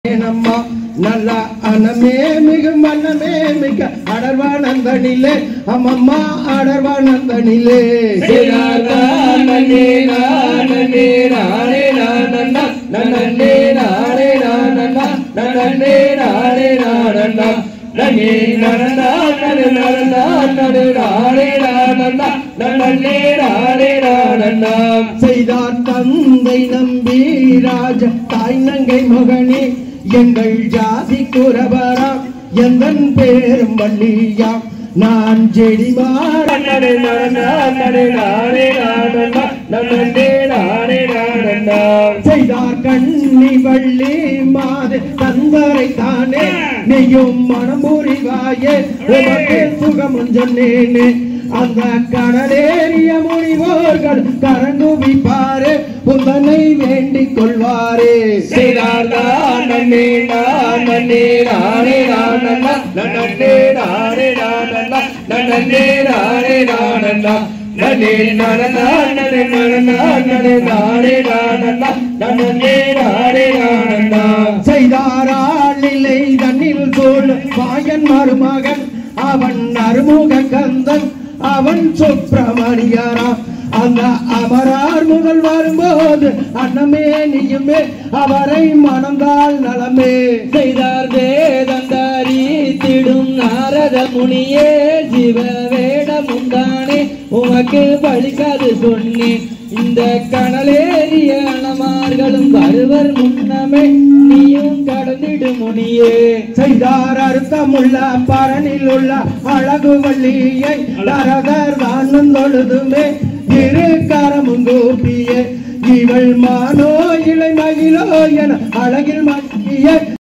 ஏனம்மா நல்ல அனமே மிகு மன்னமே மிக அடர்வானந்தனிலே அம்மம்மா அடர்வானந்தனிலே செய்தார் தந்தை நம்பி ராஜ தாய் நங்கை மகனே எங்கள் ஜாதி குறவராம் எந்தன் பேரும் வள்ளியாம் நான் செடிமாற செய்தார் கண்ணி வள்ளி மாது தந்தரை தானே நீயும் மனமுறிவாயே உனக்கு சுகமும் சொன்னேனே அந்த கடலேறிய முனிவோர்கள் கரங்குவிப்பாரு புந்தனை வேண்டிக் கொள்வாரே செய்தாராளிலை தன்னில் சூழ் மாயன் மருமகன் அவன் அருமுக கந்தன் அவன் சுப்பிரமணியராம் அந்த அமரார் முதல் வரும்போது அன்னமே நீயுமே அவரை மணந்தால் நலமே செய்தார் வேதந்தாரி திடும் நாரத முனியே ஜீவ வேடம் உண்டானே உமக்கு பழிக்காது சொன்னேன் இந்த கனலேறிய அணமார்களும் வருவர் முன்னமே நீயும் கடந்திடு முனியே செய்தார் அர்த்தமுள்ள பரனில் உள்ள அழகு வள்ளியை நரகர் வானம் தொழுதுமே இரு கரமும் கூப்பிய இவள் மானோ இளை மகிழோ என அழகில் மக்கிய